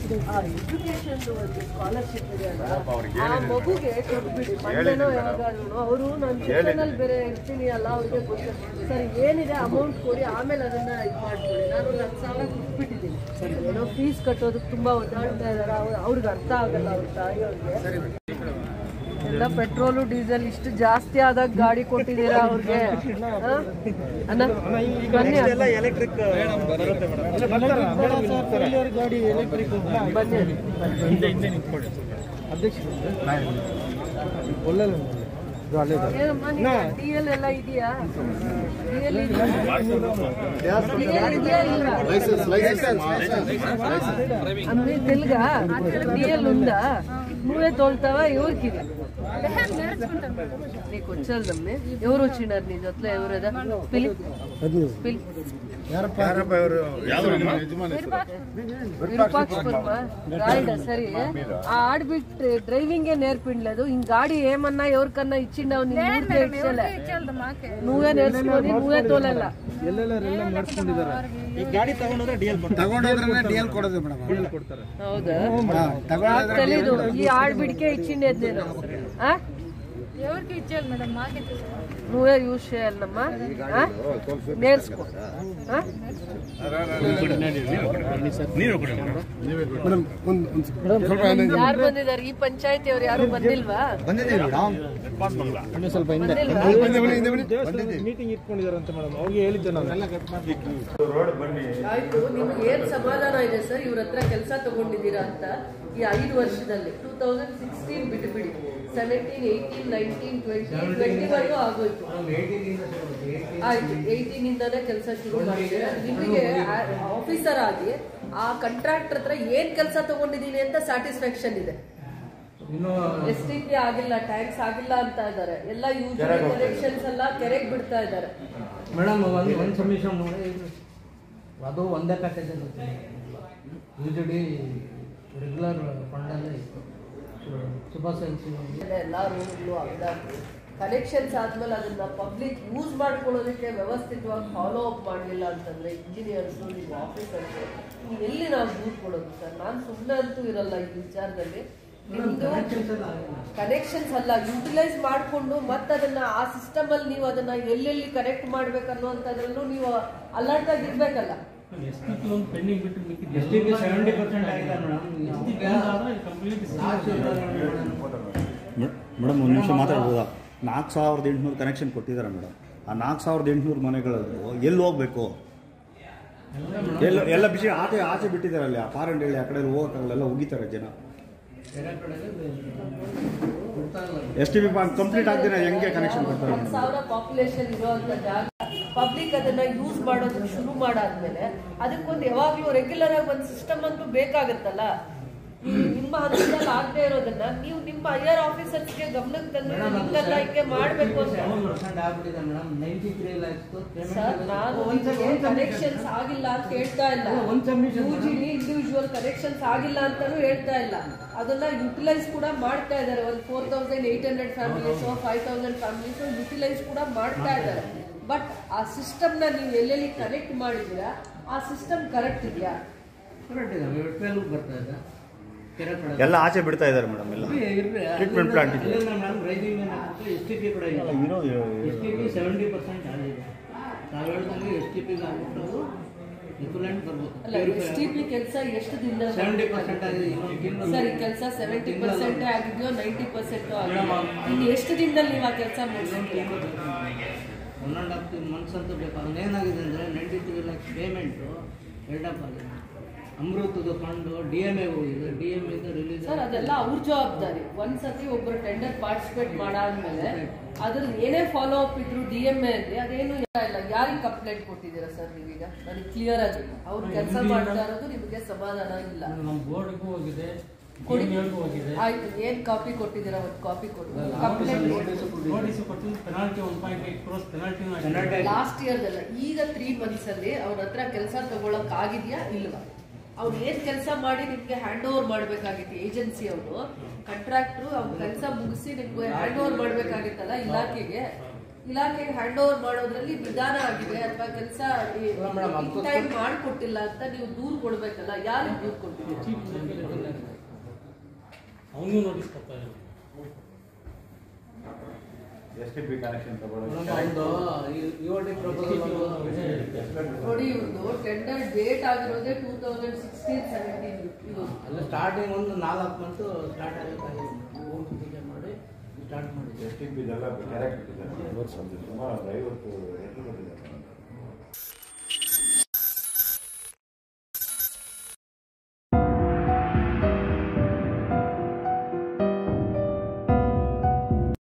Education ಒಂದು scholarship ಇದೆ ಅಲ್ಲ ಆ ಮಗುಗೆ ಕೊಟ್ಬಿಡಿ ಮಂಡೇನೋ ಯಾವಾಗಾದ್ರೂ ಅವರು ನಾನು ಸೆಕ್ಷನಲ್ಲಿ ಬೇರೆ ಇರ್ತೀನಿ ಅಲ್ಲ ಅವ್ರಿಗೆ ಗೊತ್ತು ಸರ್ ಏನಿದೆ ಅಮೌಂಟ್ ಕೊಡಿ ಆಮೇಲೆ ಅದನ್ನ ಇದು ಮಾಡ್ಕೊಳ್ಳಿ ನಾನು ಒಂದು ಹತ್ತು ಸಾವಿರ ಕೊಟ್ಬಿಟ್ಟಿದ್ದೀನಿ ಏನೋ ಫೀಸ್ ಕಟ್ಟೋದಕ್ಕೆ ತುಂಬಾ ಒದ್ದಾಡ್ತಾ ಇದಾರೆ ಅವ್ರು ಅವ್ರಿಗೆ ಅರ್ಥ ಆಗಲ್ಲ ಅವ್ರ ತಾಯಿಯವ್ರಿಗೆ ಎಲ್ಲ ಪೆಟ್ರೋಲು ಡೀಸೆಲ್ ಇಷ್ಟು ಜಾಸ್ತಿ ಆದಾಗ ಗಾಡಿ ಕೊಟ್ಟಿದ್ದೀರಾ ಅವ್ರಿಗೆ ಆ? ಅಣ್ಣ ಬನ್ನಿ ಅಣ್ಣ. ಎಲೆಕ್ಟ್ರಿಕ್ ಬರುತ್ತೆ ಗಾಡಿ ಎಲೆಕ್ಟ್ರಿಕ್ ಬನ್ನಿ ಅಧ್ಯಕ್ಷ ಒಳ್ಳೆ ಏನಮ್ಮ ಡಿ ಎಲ್ ಎಲ್ಲ ಇದೆಯಾ ಡಿ ಎಲ್ ಇದೆಯಾ ಇಲ್ಲ అమ్మే తెలుగా డిఎల్ ఉందా నువ్వే తోలుతావా ఎవరికి ఇది? నీకు వచ్చేదమ్మే ఎవరు వచ్చినారు నీ జొత్లో ఎవరదా పిలి పిలి విరూపాక్షపురమా రాయిడా సరే ఆ ఆడబిట్ డ్రైవింగే నేర్పిండలేదు ఇంక గాడి ఏమన్నా ఎవరికన్నా ఇచ్చిండావు నీ ఊరికే ఇచ్చేలే నువ్వే నేర్చుకొని నువ్వే తోలಲ್ಲ ಎಲ್ಲೆಲ್ಲ ಮಾಡಿಸ್ಕೊಂಡಿದ್ದಾರೆ ಈ ಗಾಡಿ ತಗೊಂಡ್ರೆ ಡಿ ಎಲ್ ತಗೊಂಡೋದ್ರೆ ಡಿ ಎಲ್ ಕೊಡೋದು ಮೇಡಮ್ ಹೌದಾ నాకు తెలీదు ఈ ఆడబిడికే ఇచ్చిండేది నేను ఆ? ఎవరికి ఇచ్చేయాలి మేడం మాకే నువ్వే యూజ్ చేయాలమ్మా ఆ? నేర్చుకో ఆ? ಮೇಡಮ್ ಒಂದು ಒಂದು ಸ್ವಲ್ಪ ಯಾರು ಬಂದಿದ್ದಾರೆ ಈ ಪಂಚಾಯತ್ ಅವ್ರು ಯಾರು ಬಂದಿಲ್ವಾ ಬಂದಿದ್ದೀವಿ ಮೇಡಮ್ ಇನ್ನೂ ಸ್ವಲ್ಪ ಹಿಂದೆ ಬಂದಿಲ್ವಾ ಮೀಟಿಂಗ್ ಇಟ್ಕೊಂಡಿದಾರಂತೆ ಮೇಡಮ್ ಅವ್ರಿಗೆ ಹೇಳಿದ್ದೆ ನಾನು ಆಯ್ತು ನಿಮ್ಗೆ ಏನ್ ಸಮಾಧಾನ ಇದೆ ಸರ್ ಇವ್ರ ಹತ್ರ ಕೆಲಸ ತಗೊಂಡಿದ್ದೀರಾ ಅಂತ ಈ ಐದು ವರ್ಷದಲ್ಲಿ ಟೂ ತೌಸಂಡ್ ಸಿಕ್ಸ್ಟೀನ್ ಬಿಟ್ಬಿಡಿ seventeen eighteen nineteen twenty twenty ವರೆಗೂ ಆಗೋಯ್ತು ಆಯ್ತು ಏಯ್ಟೀನ್ ಇಂದಾನೇ ಕೆಲಸ ಶುರು ಮಾಡಿದ್ದೀರಾ ನಿಮಗೆ ಆಫೀಸರ್ ಆಗಿ ಆ ಕಾಂಟ್ರಾಕ್ಟರ್ ಹತ್ರ ಏನ್ ಕೆಲಸ ತಗೊಂಡಿದ್ದೀನಿ ಅಂತ ಸ್ಯಾಟಿಸ್ಫ್ಯಾಕ್ಷನ್ ಇದೆ ಎಸ್ ಟಿ ಪಿ ಆಗಿಲ್ಲ ಟ್ಯಾಕ್ಸ್ ಆಗಿಲ್ಲ ಅಂತ ಇದ್ದಾರೆ ಎಲ್ಲ ಯೂಜಲಿ ಕನೆಕ್ಷನ್ಸ್ ಎಲ್ಲ ಕೆರೆಗೆ ಬಿಡ್ತಾ ಇದ್ದಾರೆ ಮೇಡಮ್ ಒಂದು ಒಂದು ಸಬ್ಮಿಷನ್ ನೋಡಿ ಅದು ಒಂದೇ package U G D regular ಫಂಡಲ್ಲೇ ಇತ್ತು ಸುಭಾಷ್ ಎಲ್ಸಿ ಎಲ್ಲ ರೂಲ್ಗಳು ಅದಾಗಿ ಕನೆಕ್ಷನ್ಸ್ ಆದ್ಮೇಲೆ ಅದನ್ನ ಪಬ್ಲಿಕ್ ಯೂಸ್ ಮಾಡ್ಕೊಳ್ಳೋದಕ್ಕೆ ವ್ಯವಸ್ಥಿತವಾಗಿ ಫಾಲೋ ಅಪ್ ಮಾಡಲಿಲ್ಲ ಅಂತಂದ್ರೆ ಇಂಜಿನಿಯರ್ಸ್ ನೀವು ಆಫೀಸರ್ಸ್ ಎಲ್ಲಿ ನಾವು ದೂರ್ ಕೊಡೋದು ಸರ್ ನಾನು ಸುಮ್ಮನೆ ಅಂತೂ ಇರಲ್ಲ ಈ ವಿಚಾರದಲ್ಲಿ ನಿಮ್ದು ಕನೆಕ್ಷನ್ಸ್ ಅಲ್ಲ ಯುಟಿಲೈಸ್ ಮಾಡಿಕೊಂಡು ಮತ್ತೆ ಅದನ್ನ ಆ ಸಿಸ್ಟಮ್ ಅಲ್ಲಿ ನೀವು ಅದನ್ನ ಎಲ್ಲೆಲ್ಲಿ ಕನೆಕ್ಟ್ ಮಾಡ್ಬೇಕನ್ನುವಂಥದ್ರಲ್ಲೂ ನೀವು ಅಲರ್ಟ್ ಆಗಿ ಇರ್ಬೇಕಲ್ಲ ಎಸ್ ಟಿ ಪಿ ಒಂದು ಪೆಂಡಿಂಗ್ ಬಿಟ್ಟು ಮಿಕ್ಕಿದ್ದು S T P seventy percent ಆಗಿದೆ ಮೇಡಮ್ ಕಂಪ್ಲೀಟ್ ಮೇಡಮ್ ಒಂದು ನಿಮಿಷ ಮಾತಾಡ್ಬೋದಾ ನಾಲ್ಕು ಸಾವಿರದ ಎಂಟುನೂರು ಕನೆಕ್ಷನ್ ಕೊಟ್ಟಿದ್ದಾರೆ ಮೇಡಮ್ ಆ ನಾಲ್ಕು ಸಾವಿರದ ಎಂಟುನೂರು ಮನೆಗಳದ್ದು ಎಲ್ಲಿ ಹೋಗ್ಬೇಕು ಎಲ್ಲ ಎಲ್ಲ ಬಿಸಿ ಆಚೆ ಆಚೆ ಬಿಟ್ಟಿದ್ದಾರೆ ಅಲ್ಲಿ ಆ ಪಾರಂಡಳ್ಳಿ ಆ ಕಡೆ ಹೋಗೋಕ್ಕಾಗಲ್ಲ ಎಲ್ಲ ಹೋಗಿದ್ದಾರೆ ಜನ ಬೇರೆ ಕಡೆಗೆ ಬಿಡ್ತಾ ಇಲ್ಲ ಎಸ್ ಟಿ ಬಿ ಕಂಪ್ಲೀಟ್ ಆಗ್ದಿನ ಹೆಂಗೆ ಕನೆಕ್ಷನ್ ಕೊಡ್ತಾರೆ ಹತ್ತು ಸಾವಿರ ಪಾಪ್ಯುಲೇಷನ್ ಇರುವಂತ ಜಾಗ ಪಬ್ಲಿಕ್ ಅದನ್ನ ಯೂಸ್ ಮಾಡೋದಕ್ಕೆ ಶುರು ಮಾಡಾದ್ಮೇಲೆ ಅದಕ್ಕೊಂದು ಯಾವಾಗ್ಲೂ ರೆಗ್ಯುಲರ್ ಆಗಿ ಒಂದು ಸಿಸ್ಟಮ್ ಅಂತೂ ಬೇಕಾಗತ್ತಲ್ಲ ಈ ನಿಮ್ಮ ಹಂತದಲ್ಲಿ ಆಗದೆ ಇರೋದನ್ನ ನೀವು ನಿಮ್ಮ ಐಆರ್ ಆಫೀಸರ್ಸ್ಗೆ ಗಮನಕ್ಕೆ ತಂದು ಹಿಂಗಲ್ಲ ಹಿಂಗೆ ಮಾಡ್ಬೇಕು ಅಂತ ಸೆವೆನ್ ಪರ್ಸೆಂಟ್ ಆಗ್ಬಿಟ್ಟಿದೆ madam ninety three lakhs sir ನಾನು ಕನೆಕ್ಷನ್ಸ್ ಆಗಿಲ್ಲ ಅಂತ ಹೇಳ್ತಾ ಇಲ್ಲ ಒಂದ್ submission ಯೂಜಿಡಿ ಇಂಡಿವಿಜುವಲ್ ಕನೆಕ್ಷನ್ಸ್ ಆಗಿಲ್ಲ ಅಂತಾನು ಹೇಳ್ತಾ ಇಲ್ಲ ಅದನ್ನ ಯುಟಿಲೈಸ್ ಕೂಡ ಮಾಡ್ತಾ ಇದ್ದಾರೆ ಒಂದು four thousand eight hundred families five thousand families utilise ಕೂಡ ಮಾಡ್ತಾ ಇದ್ದಾರೆ ಬಟ್ ಆ ಸಿಸ್ಟಮ್ ನ ನೀವು ಎಲ್ಲೆಲ್ಲಿ ಕನೆಕ್ಟ್ ಮಾಡಿದ್ದೀರಾ ಆ ಸಿಸ್ಟಮ್ ಕರೆಕ್ಟ್ ಇದೆಯಾ ಕರೆಕ್ಟ್ ಇದೆ ವೆಟ್ವೆಲ್ ಬರ್ತಾ ಇದೆ ಕೆರೆ ಕಡೆ ಎಲ್ಲ ಆಚೆ ಬಿಡ್ತಾ ಇದ್ದಾರೆ ಮೇಡಮ್ ಎಲ್ಲ ಟ್ರೀಟ್ಮೆಂಟ್ ಪ್ಲಾಂಟ್ ಇದೆ madam rising S T P ಕೂಡ ಇದೆ ಇರೋ S T P seventy percent ಆಗಿದೆ ನಾವು ಹೇಳ್ದಂಗೆ ಎಸ್ ಟಿ ಪಿಗೆ ಆಗ್ಬಿಟ್ಟು ಇಕ್ವಲೆಂಟ್ ಅಲ್ಲ ಎಸ್ ಟಿ ಪಿ ಕೆಲಸ ಎಷ್ಟು ದಿನ ಸೆವೆಂಟಿ ಪರ್ಸೆಂಟ್ ಆಗಿದೆ ಇನ್ನೊಂದು ತಿಂಗಳು ಸರ್ ಈ ಕೆಲಸ ಸೆವೆಂಟಿ ಪರ್ಸೆಂಟ್ ಆಗಿದೆಯೋ ನೈಂಟಿ ಪರ್ಸೆಂಟ್ ಆಗಿದೆಯೋ ಇನ್ನು ಎಷ್ಟು ದಿನದಲ್ಲಿ ನೀವು ಆ ಕೆಲಸ ಮುಗಿಸ್ತೀರಾ ಒನ್ ಆ್ಯಂಡ್ ಹಾಫ್ ಮಂತ್ಸ್ ಅಂತ ಬೇಕು ಅವನೇನಾಗಿದೆ ಅಂದರೆ ninety three lakhs payment build up ಆಗಿದೆ ಅಮೃತದ ಫಂಡು ಡಿ ಎಮ್ ಎ ಹೋಗಿದೆ ಡಿ ಎಮ್ ಎದ ರಿಲೀಸ್ ಸರ್ ಅದೆಲ್ಲ ಅವ್ರ ಜವಾಬ್ದಾರಿ ಒಂದ್ಸತಿ ಒಬ್ಬರು ಟೆಂಡರ್ ಪಾರ್ಟಿಸಿಪೇಟ್ ಮಾಡಾದ್ಮೇಲೆ ಅದ್ರ ಏನೇ ಫಾಲೋ ಅಪ್ ಇದ್ರು ಡಿ ಎಂ ಎ ಅಲ್ಲಿ ಅದೇನು ಇಲ್ಲ ಯಾರಿಗೆ ಕಂಪ್ಲೇಂಟ್ ಕೊಟ್ಟಿದ್ದೀರಾ ಸರ್ ನೀವೀಗ ನನಗೆ ಕ್ಲಿಯರ್ ಆಗಿ ಅವ್ರು ಕೆಲಸ ಮಾಡ್ತಾ ಇರೋದು ನಿಮಗೆ ಸಮಾಧಾನ ಇಲ್ಲ ನಮ್ಮ ಬೋರ್ಡ್ಗೂ ಹೋಗಿದೆ ಕೊಡಿ DMA ಗೂ ಹೋಗಿದೆ ಆಯ್ತು ಏನ್ ಕಾಪಿ ಕೊಟ್ಟಿದ್ದೀರಾ ಒಂದು ಕಾಪಿ ಕೊಟ್ಟು ಕಂಪ್ಲೇಂಟ್ ನೋಟಿಸ್ ಕೊಟ್ಟು penalty one point eight crores penalty last ಇಯರ್ದಲ್ಲ ಈಗ ತ್ರೀ ಮಂತ್ಸ್ ಅಲ್ಲಿ ಅವ್ರ ಹತ್ರ ಕೆಲಸ ತಗೊಳಕ್ ಆಗಿದ್ಯಾ ಇಲ್ವಾ ಅವ್ರು ಏನ್ ಕೆಲಸ ಮಾಡಿ ನಿಮ್ಗೆ ಹ್ಯಾಂಡ್ ಓವರ್ ಮಾಡ್ಬೇಕಾಗಿತ್ತು ಏಜೆನ್ಸಿ ಅವರು ಕಾಂಟ್ರಾಕ್ಟ್ರು ಅವ್ರ ಕೆಲಸ ಮುಗಿಸಿ ನಿಮ್ಗೆ ಹ್ಯಾಂಡ್ ಓವರ್ ಮಾಡ್ಬೇಕಾಗಿತ್ತಲ್ಲ ಇಲಾಖೆಗೆ ಇಲಾಖೆಗೆ ಹ್ಯಾಂಡ್ ಓವರ್ ಮಾಡೋದ್ರಲ್ಲಿ ನಿಧಾನ ಆಗಿದೆ ಅಥವಾ ಕೆಲಸ ಅಲ್ಲ madam, ಅದು- ಟೈಮ್ ಮಾಡಿಕೊಟ್ಟಿಲ್ಲ ಅಂತ ನೀವು ದೂರು ಕೊಡ್ಬೇಕಲ್ಲ ಯಾರಿಗೆ ದೂರು ಕೊಟ್ಟಿದ್ದೀರಿ ಅವನಿಗೂ ನೋಟಿಸ್ ಕೊಡ್ತಾ ಇಲ್ಲ ಎಸ್ ಟಿ ಪಿ ಕನೆಕ್ಷನ್ ಒಂದು ಯುವಟಿ ಪ್ರಪೋಸಲ್ ನೋಡಿ ಇವ್ರದ್ದು ಟೆಂಡರ್ ಡೇಟ್ ಆಗಿರೋದೇ ಟೂ ತೌಸಂಡ್ ಸಿಕ್ಸ್ಟೀನ್ ಸೆವೆಂಟೀನ್ ಇದು ಅಲ್ಲ ಸ್ಟಾರ್ಟಿಂಗ್ ಒಂದು ನಾಲ್ಕು ಮಂತ್ ಸ್ಟಾರ್ಟ್ ಆಗುತ್ತೆ ಭೂಮಿ ಪೂಜೆ ಮಾಡಿ ಸ್ಟಾರ್ಟ್ ಮಾಡಿದ್ವಿ ಎಸ್ ಟಿ ಪಿ ಇದೆಲ್ಲ ಕ್ಯಾರೆಕ್ಟ್ ಬಿಟ್ಟಿದ್ದಾರೆ ಸುಮಾರು ಒಂದು ಐವತ್ತು ಎಕರೆ ಕೊಟ್ಟಿದ್ದಾರೆ